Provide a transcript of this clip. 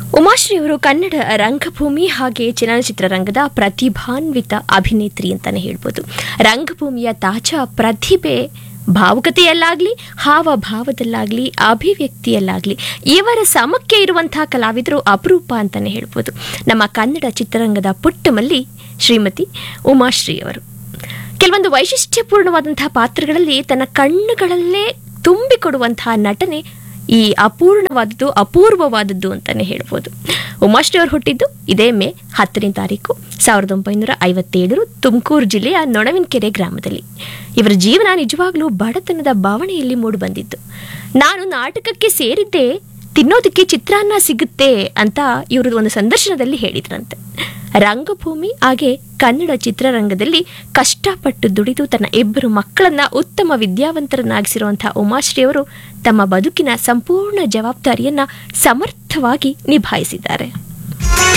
ಉಮಾಶ್ರೀ ಅವರು ಕನ್ನಡ ರಂಗಭೂಮಿ ಹಾಗೆ ಚಲನಚಿತ್ರರಂಗದ ಪ್ರತಿಭಾನ್ವಿತ ಅಭಿನೇತ್ರಿ ಅಂತಾನೆ ಹೇಳ್ಬೋದು ರಂಗಭೂಮಿಯ ತಾಜಾ ಪ್ರತಿಭೆ ಭಾವುಕತೆಯಲ್ಲಾಗ್ಲಿ ಹಾವಭಾವದಲ್ಲಾಗ್ಲಿ ಅಭಿವ್ಯಕ್ತಿಯಲ್ಲಾಗ್ಲಿ ಇವರ ಸಮಕ್ಕೆ ಇರುವಂತಹ ಕಲಾವಿದರು ಅಪರೂಪ ಅಂತಾನೆ ಹೇಳ್ಬೋದು ನಮ್ಮ ಕನ್ನಡ ಚಿತ್ರರಂಗದ ಪುಟ್ಟಮಲ್ಲಿ ಶ್ರೀಮತಿ ಉಮಾಶ್ರೀ ಅವರು ಕೆಲವೊಂದು ವೈಶಿಷ್ಟ್ಯಪೂರ್ಣವಾದಂತಹ ಪಾತ್ರಗಳಲ್ಲಿ ತನ್ನ ಕಣ್ಣುಗಳಲ್ಲೇ ತುಂಬಿಕೊಡುವಂತಹ ನಟನೆ ಈ ಅಪೂರ್ಣವಾದದ್ದು ಅಪೂರ್ವವಾದದ್ದು ಅಂತಾನೆ ಹೇಳ್ಬೋದು ಉಮಾಶ್ರೀ ಅವರು ಹುಟ್ಟಿದ್ದು ಇದೇ ಮೇ ಹತ್ತನೇ ತಾರೀಕು ಸಾವಿರದ ಒಂಬೈನೂರ ಐವತ್ತೇಳರು ತುಮಕೂರು ಜಿಲ್ಲೆಯ ನೊಣವಿನಕೆರೆ ಗ್ರಾಮದಲ್ಲಿ ಇವರ ಜೀವನ ನಿಜವಾಗ್ಲೂ ಬಡತನದ ಭಾವನೆಯಲ್ಲಿ ಮೂಡಿಬಂದಿದ್ದು ನಾನು ನಾಟಕಕ್ಕೆ ಸೇರಿದ್ದೆ ತಿನ್ನೋದಕ್ಕೆ ಚಿತ್ರಾನ್ನ ಸಿಗುತ್ತೆ ಅಂತ ಇವರು ಒಂದು ಸಂದರ್ಶನದಲ್ಲಿ ಹೇಳಿದ್ರಂತೆ ರಂಗಭೂಮಿ ಹಾಗೆ ಕನ್ನಡ ಚಿತ್ರರಂಗದಲ್ಲಿ ಕಷ್ಟಪಟ್ಟು ದುಡಿದು ತನ್ನ ಇಬ್ಬರು ಮಕ್ಕಳನ್ನ ಉತ್ತಮ ವಿದ್ಯಾವಂತರನ್ನಾಗಿಸಿರುವಂತಹ ಉಮಾಶ್ರೀ ಅವರು ತಮ್ಮ ಬದುಕಿನ ಸಂಪೂರ್ಣ ಜವಾಬ್ದಾರಿಯನ್ನ ಸಮರ್ಥವಾಗಿ ನಿಭಾಯಿಸಿದ್ದಾರೆ